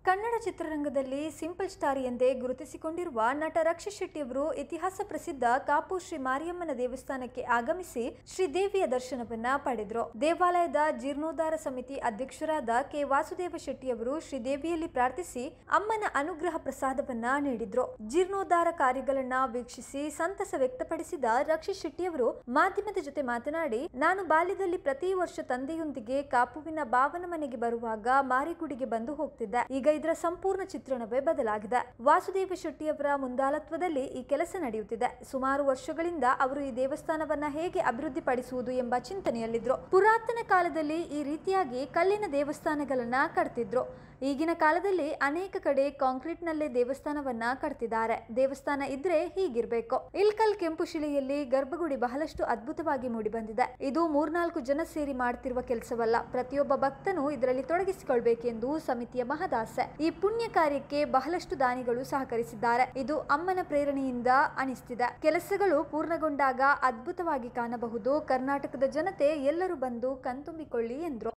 ಕನ್ನಡ ಚಿತ್ರರಂಗದಲ್ಲಿ simple star ಎಂದೇ ಗುರುತಿಸಿಕೊಂಡಿರುವ ನಟ ರಕ್ಷಿತ್ ಶೆಟ್ಟಿಯವರು ಇತಿಹಾಸ ಪ್ರಸಿದ್ಧ ಕಾಪು ಶ್ರೀ ಮಾರಿಯಮ್ಮನ ದೇವಸ್ಥಾನಕ್ಕೆ ಆಗಮಿಸಿ ಶ್ರೀದೇವಿಯ ದರ್ಶನವನ್ನ ಪಡೆದರು ದೇವಾಲಯದ ಜೀರ್ಣೋದ್ಧಾರ ಸಮಿತಿ ಅಧ್ಯಕ್ಷರಾದ ಕೆ ವಾಸುದೇವ ಶೆಟ್ಟಿಯವರು ಶ್ರೀದೇವಿಯಲ್ಲಿ ಪ್ರಾರ್ಥಿಸಿ ಅಮ್ಮನ ಅನುಗ್ರಹ ಪ್ರಸಾದವನ್ನ ನೀಡಿದ್ರು ಜೀರ್ಣೋದ್ಧಾರ ಕಾರ್ಯಗಳನ್ನ ವೀಕ್ಷಿಸಿ ಸಂತಸ ವ್ಯಕ್ತಪಡಿಸಿದ ರಕ್ಷಿತ್ ಶೆಟ್ಟಿಯವರು ಮಾಧ್ಯಮದ ಜೊತೆ ಮಾತನಾಡಿ ನಾನು ಬಾಲ್ಯದಲ್ಲಿ ಪ್ರತಿ ವರ್ಷ ತಂದೆಯೊಂದಿಗೆ ಕಾಪುವಿನ ಭಾವನ ಮನೆಗೆ ಬರುವಾಗ ಮಾರಿಗುಡಿಗೆ ಬಂದು ಹೋಗ್ತಿದ್ದೆ ಈಗ ಇದರ ಸಂಪೂರ್ಣ ಚಿತ್ರಣವೇ ಬದಲಾಗಿದೆ ವಾಸುದೇವ ಶೆಟ್ಟಿಯವರ ಮುಂದಾಳತ್ವದಲ್ಲಿ ಈ ಕೆಲಸ ನಡೆಯುತ್ತಿದೆ ಸುಮಾರು ವರ್ಷಗಳಿಂದ ಅವರು ಈ ದೇವಸ್ಥಾನವನ್ನ ಹೇಗೆ ಅಭಿವೃದ್ಧಿಪಡಿಸುವುದು ಎಂಬ ಚಿಂತನೆಯಲ್ಲಿದ್ರು ಪುರಾತನ ಕಾಲದಲ್ಲಿ ಈ ರೀತಿಯಾಗಿ ಕಲ್ಲಿನ ದೇವಸ್ಥಾನಗಳನ್ನ ಕಟ್ತಿದ್ರು ಈಗಿನ ಕಾಲದಲ್ಲಿ ಅನೇಕ ಕಡೆ ಕಾಂಕ್ರೀಟ್ ನಲ್ಲೇ ದೇವಸ್ಥಾನವನ್ನ ಕಟ್ತಿದ್ದಾರೆ ದೇವಸ್ಥಾನ ಇದ್ರೆ ಹೀಗಿರ್ಬೇಕು ಇಲ್ಕಲ್ ಕೆಂಪು ಶಿಲೆಯಲ್ಲಿ ಗರ್ಭಗುಡಿ ಬಹಳಷ್ಟು ಅದ್ಭುತವಾಗಿ ಮೂಡಿಬಂದಿದೆ ಇದು ಮೂರ್ನಾಲ್ಕು ಜನ ಸೇರಿ ಮಾಡ್ತಿರುವ ಕೆಲಸವಲ್ಲ ಪ್ರತಿಯೊಬ್ಬ ಭಕ್ತನು ಇದರಲ್ಲಿ ತೊಡಗಿಸಿಕೊಳ್ಬೇಕೆಂದು ಸಮಿತಿಯ ಮಹದಾಸೆ ಈ ಪುಣ್ಯ ಕಾರ್ಯಕ್ಕೆ ಬಹಳಷ್ಟು ದಾನಿಗಳು ಸಹಕರಿಸಿದ್ದಾರೆ ಇದು ಅಮ್ಮನ ಪ್ರೇರಣೆಯಿಂದ ಅನಿಸ್ತಿದೆ ಕೆಲಸಗಳು ಪೂರ್ಣಗೊಂಡಾಗ ಅದ್ಭುತವಾಗಿ ಕಾಣಬಹುದು ಕರ್ನಾಟಕದ ಜನತೆ ಎಲ್ಲರೂ ಬಂದು ಕಣ್ತುಂಬಿಕೊಳ್ಳಿ ಎಂದ್ರು